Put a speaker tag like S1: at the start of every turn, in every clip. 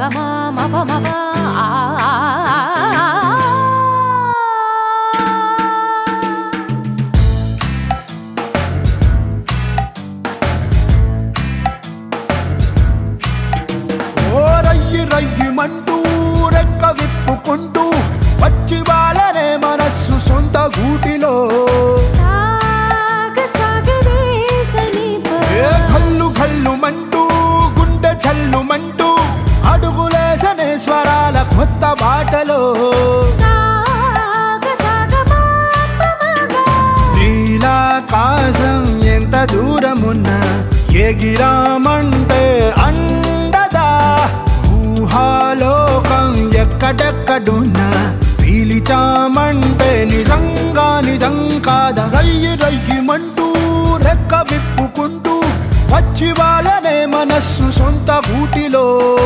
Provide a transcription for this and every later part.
S1: గమ మప మప ఆ, ఆ, ఆ, ఆ.
S2: ఓ రయ్యి రయ్యిమంటూ రెక్క విప్పుకుంటూ వచ్చి వాళ్ళనే మనస్సు సొంత గూటిలో
S1: సాగ సాగరే సమీప
S2: ఏ కల్లు కల్లు మంటూ గుండె చల్లుమంటూ అడుగులేసనే స్వరాల కొత్త బాటలో
S1: సాగ సాగ మాప మగ
S2: నీలాకాశం ఎంత దూరమున్నా ఎగిరామంటే అండదా ఊహాలోకం ఎక్కడెక్కడున్నా పీలిచామంటే నిజంగా నిజం కాదా రయ్యి రయ్యిమంటూ రెక్క విప్పుకుంటూ వచ్చి వాళ్ళనే మనస్సు సొంత ఊటిలో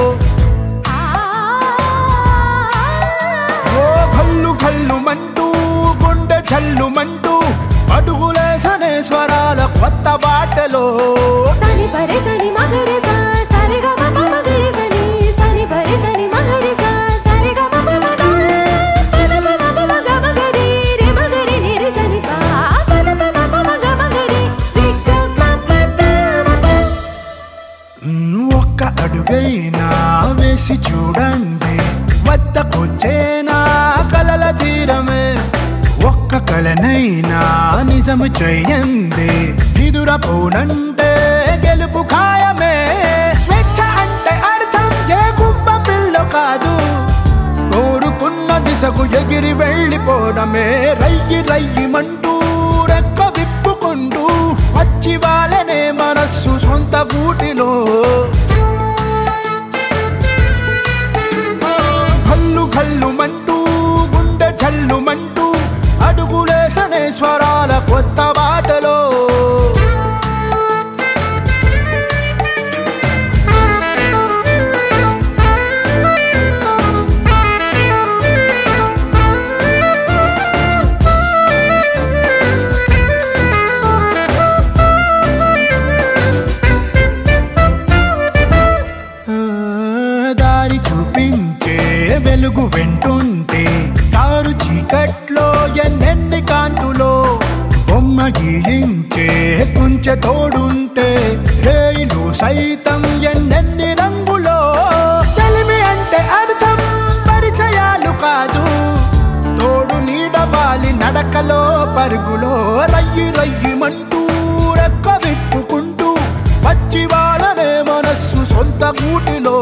S2: ఓ కల్లు కల్లు మంటూ గుండె చల్లు మంటూ అడుగులేసనే స్వరాల కొత్త బాటలో
S1: సని పరే సని మగరి సా సరి గ మప మగరి సని సని పరే సని మగరి సా సరి గ మప మగ పద పద మప మగ మగరి రి మగరి ని రి సని పా పద పద మప మగ మగరి రి గ మప ద మప
S2: మ్, ఒక్క అడుగైనా వేసి చూడండి వద్దకొచ్చేనా కలల తీరమే ఒక్క కలనైనా నిజము చేయండి ఎదురపోనంటే గెలుపు ఖాయమే స్వేచ్ఛ అంటే అర్థం ఏ గుబ్బ పిల్ల కాదు కోరుకున్న దిశకు ఎగిరి వెళ్ళిపోవడమే రయ్యి రయ్యిమంటూ రెక్క విప్పుకుంటూ వచ్చి వాళ్ళనే మనస్సు సొంత గూటిలో కల్లు కల్లు మంటూ గుండె జల్లు మంటూ అడుగులేసనే స్వరాల కొత్త బాటలో ఆ, దారి చూపించే వెలుగు వెంటుంటే దారు చీకట్లో ఎన్నెన్ని కాంతులో బొమ్మ గీయించే కుంచె తోడుంటే రేయిలు సైతం ఎన్నెన్ని రంగులో చలిమి అంటే అర్థం పరిచయాలు కాదు తోడు నీడవాలి నడకలో పరుగులో రయ్యి రయ్యిమంటూ రెక్క విప్పుకుంటూ వచ్చి వాళ్ళనే మనస్సు సొంత గూటిలో